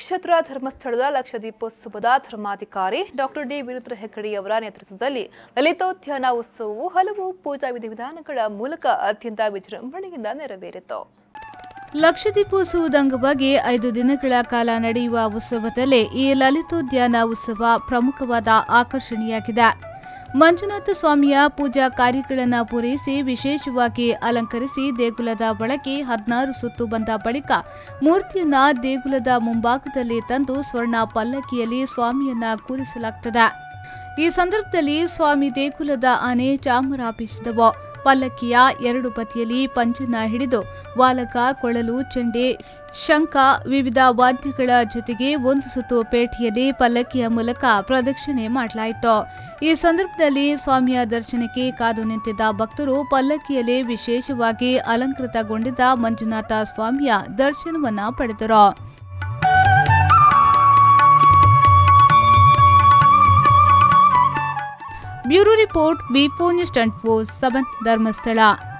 ಕ್ಷೇತ್ರ ಧರ್ಮಸ್ಥಳದ ಲಕ್ಷದೀಪೋತ್ಸವದ ಧರ್ಮಾಧಿಕಾರಿ ಡಾಕ್ಟರ್ ಡಿ ವೀರೇಂದ್ರ ಹೆಗ್ಗಡಿ ಅವರ ನೇತೃತ್ವದಲ್ಲಿ ಲಲಿತೋದ್ಯಾನ ಉತ್ಸವವು ಹಲವು ಪೂಜಾ ವಿಧಿವಿಧಾನಗಳ ಮೂಲಕ ಅತ್ಯಂತ ವಿಜೃಂಭಣೆಯಿಂದ ನೆರವೇರಿತು ಲಕ್ಷದೀಪೋತ್ಸವದ ಅಂಗವಾಗಿ ಐದು ದಿನಗಳ ಕಾಲ ನಡೆಯುವ ಉತ್ಸವದಲ್ಲಿ ಈ ಲಲಿತೋದ್ಯಾನ ಉತ್ಸವ ಪ್ರಮುಖವಾದ ಆಕರ್ಷಣೆಯಾಗಿದೆ ಮಂಜುನಾಥ ಸ್ವಾಮಿಯ ಪೂಜಾ ಕಾರ್ಯಗಳನ್ನು ಪೂರೈಸಿ ವಿಶೇಷವಾಗಿ ಅಲಂಕರಿಸಿ ದೇಗುಲದ ಒಳಗೆ ಹದಿನಾರು ಸುತ್ತು ಬಂದ ಬಳಿಕ ಮೂರ್ತಿಯನ್ನ ದೇಗುಲದ ಮುಂಭಾಗದಲ್ಲಿ ತಂದು ಸ್ವರ್ಣ ಪಲ್ಲಕ್ಕಿಯಲ್ಲಿ ಸ್ವಾಮಿಯನ್ನ ಕೂರಿಸಲಾಗುತ್ತದೆ ಈ ಸಂದರ್ಭದಲ್ಲಿ ಸ್ವಾಮಿ ದೇಗುಲದ ಆನೆ ಚಾಮರ ಬೀಸಿದವು ಪಲ್ಲಕ್ಕಿಯ ಎರಡು ಬದಿಯಲ್ಲಿ ಪಂಜನ್ನ ಹಿಡಿದು ವಾಲಕ ಕೊಳಲು ಚೆಂಡೆ ಶಂಖ ವಿವಿಧ ವಾದ್ಯಗಳ ಜೊತೆಗೆ ಒಂದು ಸುತ್ತು ಪೇಟೆಯಲ್ಲಿ ಪಲ್ಲಕ್ಕಿಯ ಮೂಲಕ ಪ್ರದಕ್ಷಿಣೆ ಮಾಡಲಾಯಿತು ಈ ಸಂದರ್ಭದಲ್ಲಿ ಸ್ವಾಮಿಯ ದರ್ಶನಕ್ಕೆ ಕಾದು ನಿಂತಿದ್ದ ಭಕ್ತರು ಪಲ್ಲಕ್ಕಿಯಲ್ಲಿ ವಿಶೇಷವಾಗಿ ಅಲಂಕೃತಗೊಂಡಿದ್ದ ಮಂಜುನಾಥ ಸ್ವಾಮಿಯ ದರ್ಶನವನ್ನ ಪಡೆದರು bureau report B news twenty four seven Dharmasthala